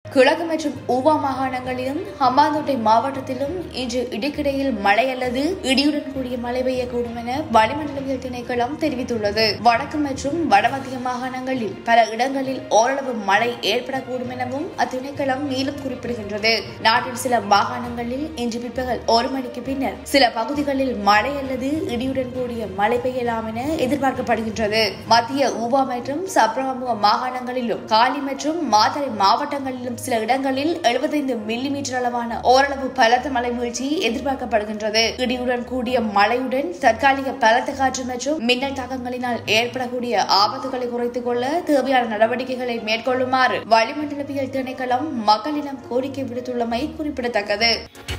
கிழக்கு மற்றும் ஊவா மாகாணங்களிலும் ஹம்பாந்தோட்டை மாவட்டத்திலும் இன்று இடைக்கிடையில் மழை அல்லது இடியுடன் கூடிய மழை பெய்யக்கூடும் என வளிமண்டலவியல் திணைக்களம் தெரிவித்துள்ளது வடக்கு மற்றும் வடமத்திய மாகாணங்களில் பல இடங்களில் ஓரளவு மழை ஏற்படக்கூடும் எனவும் அத்திணைக்களம் மேலும் குறிப்பிடுகின்றது நாட்டின் சில மாகாணங்களில் இன்று பிற்பகல் ஒரு மணிக்கு பின்னர் சில பகுதிகளில் மழை அல்லது இடியுடன் கூடிய மழை பெய்யலாம் என எதிர்பார்க்கப்படுகின்றது மத்திய ஊவா மற்றும் சப்ரகமுவ மாகாணங்களிலும் காலி மற்றும் மாத்தறை மாவட்டங்களிலும் சில இடங்களில் 75 மில்லி மீட்டர் அளவான ஓரளவு பலத்த மழை வீழ்ச்சி எதிர்பார்க்கப்படுகின்றது இடியுடன் கூடிய மழையுடன் தற்காலிக பலத்த காற்று மற்றும் மின்னல் தாக்கங்களினால் ஏற்படக்கூடிய ஆபத்துகளை குறைத்துக் கொள்ள தேவையான நடவடிக்கைகளை மேற்கொள்ளுமாறு வளிமண்டலவியல் திணைக்களம் மக்களிடம் கோரிக்கை விடுத்துள்ளமை குறிப்பிடத்தக்கது